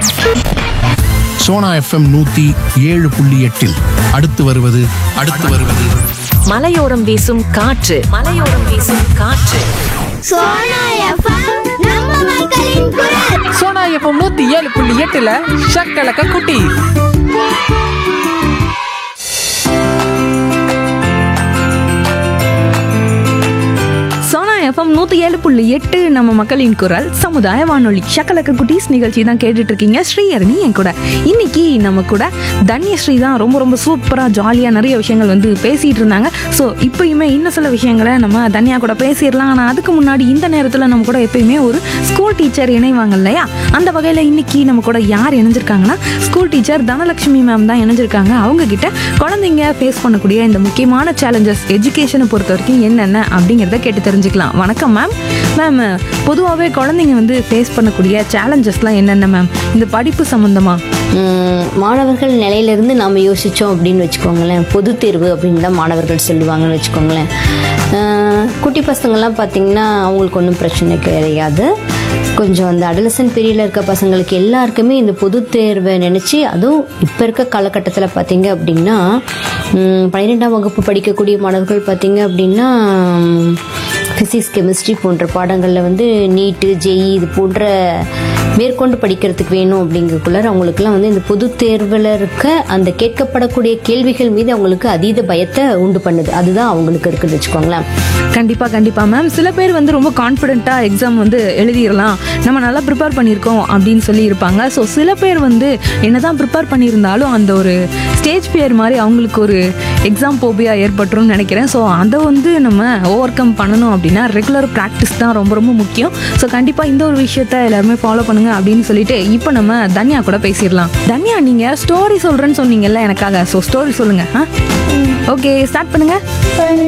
Sona FM நூத்தி ஏழு புள்ளி எட்டில் அடுத்து வருவது அடுத்து வருவது மலையோரம் வீசும் காற்று மலையோரம் வீசும் காற்று சோனா எஃப்எம் நம்ம மக்களின் குரல் சோனா எஃப்எம் நூத்தி ஏழு புள்ளி எட்டுல ஷக்கலக்க குட்டி சோனா எஃப்எம் நூற்றி ஏழு புள்ளி எட்டு நம்ம மக்களின் குரல் சமுதாய வானொலி ஷக்கலக்க குட்டீஸ் நிகழ்ச்சி தான் கேட்டுட்டு இருக்கீங்க ஸ்ரீஹரணி என் கூட இன்னைக்கு நம்ம கூட தன்யஸ்ரீ தான் ரொம்ப ரொம்ப சூப்பராக ஜாலியாக நிறைய விஷயங்கள் வந்து பேசிட்டு இருந்தாங்க ஸோ இப்பயுமே இன்னும் சில விஷயங்களை நம்ம தன்யா கூட பேசிடலாம் ஆனால் அதுக்கு முன்னாடி இந்த நேரத்தில் நம்ம கூட எப்பயுமே ஒரு ஸ்கூல் டீச்சர் இணைவாங்க இல்லையா அந்த வகையில் இன்னைக்கு நம்ம கூட யார் இணைஞ்சிருக்காங்கன்னா ஸ்கூல் டீச்சர் தனலட்சுமி மேம் தான் இணைஞ்சிருக்காங்க அவங்க கிட்ட குழந்தைங்க ஃபேஸ் பண்ணக்கூடிய இந்த முக்கியமான சேலஞ்சஸ் எஜுகேஷனை பொறுத்த வரைக்கும் என்னென்ன அப்படிங்கிறத கேட்டு தெரிஞ்சுக்கலாம் வணக்கம் மேம் மேம் பொதுவாகவே குழந்தைங்க வந்து ஃபேஸ் பண்ணக்கூடிய சேலஞ்சஸ்லாம் என்னென்ன மேம் இந்த படிப்பு சம்மந்தமா உம், மாணவர்கள் நிலையிலிருந்து நாம் யோசித்தோம் அப்படின்னு வச்சுக்கோங்களேன் பொது தேர்வு அப்படின்னு தான் மாணவர்கள் சொல்லுவாங்கன்னு வச்சுக்கோங்களேன் அஹ், குட்டி பசங்கள்லாம் பார்த்தீங்கன்னா அவங்களுக்கு ஒன்றும் பிரச்சனை கிடையாது கொஞ்சம் அந்த அடலசன் பீரியடில் இருக்க பசங்களுக்கு எல்லாருக்குமே இந்த பொது தேர்வை நினச்சி அதுவும் இப்போ இருக்க காலகட்டத்தில் பார்த்தீங்க அப்படின்னா உம், பன்னிரெண்டாம் வகுப்பு படிக்கக்கூடிய மாணவர்கள் பார்த்தீங்க அப்படின்னா ஃபிசிக்ஸ் கெமிஸ்ட்ரி போன்ற பாடங்களில் வந்து நீட்டு ஜெஇ இது போன்ற மேற்கொண்டு படிக்கிறதுக்கு வேணும் அப்படிங்கக்குள்ளார அவங்களுக்குலாம் வந்து இந்த பொது தேர்வில் இருக்க அந்த கேட்கப்படக்கூடிய கேள்விகள் மீது அவங்களுக்கு அதீத பயத்தை உண்டு பண்ணுது அதுதான் அவங்களுக்கு இருக்குன்னு வச்சுக்கோங்களேன் கண்டிப்பாக கண்டிப்பாக மேம் சில பேர் வந்து ரொம்ப கான்ஃபிடென்ட்டாக எக்ஸாம் வந்து எழுதிடலாம் நம்ம நல்லா ப்ரிப்பேர் பண்ணியிருக்கோம் அப்படின்னு சொல்லி இருப்பாங்க ஸோ சில பேர் வந்து என்னதான் ப்ரிப்பேர் பண்ணியிருந்தாலும் அந்த ஒரு ஸ்டேஜ் பியர் மாதிரி அவங்களுக்கு ஒரு எக்ஸாம் போபியா ஏற்பட்டுரும்னு நினைக்கிறேன் ஸோ அதை வந்து நம்ம ஓவர் கம் பண்ணணும் அப்படின்னா ரெகுலர் ப்ராக்டிஸ் தான் ரொம்ப ரொம்ப முக்கியம் ஸோ கண்டிப்பாக இந்த ஒரு விஷயத்த எல்லாருமே ஃபாலோ பண்ணுங்க அப்படின்னு சொல்லிட்டு இப்போ நம்ம தன்யா கூட பேசிடலாம் தன்யா நீங்கள் ஸ்டோரி சொல்கிறேன்னு சொன்னீங்கல்ல எனக்காக ஸோ ஸ்டோரி சொல்லுங்கள் ஆ ஓகே ஸ்டார்ட் பண்ணுங்கள்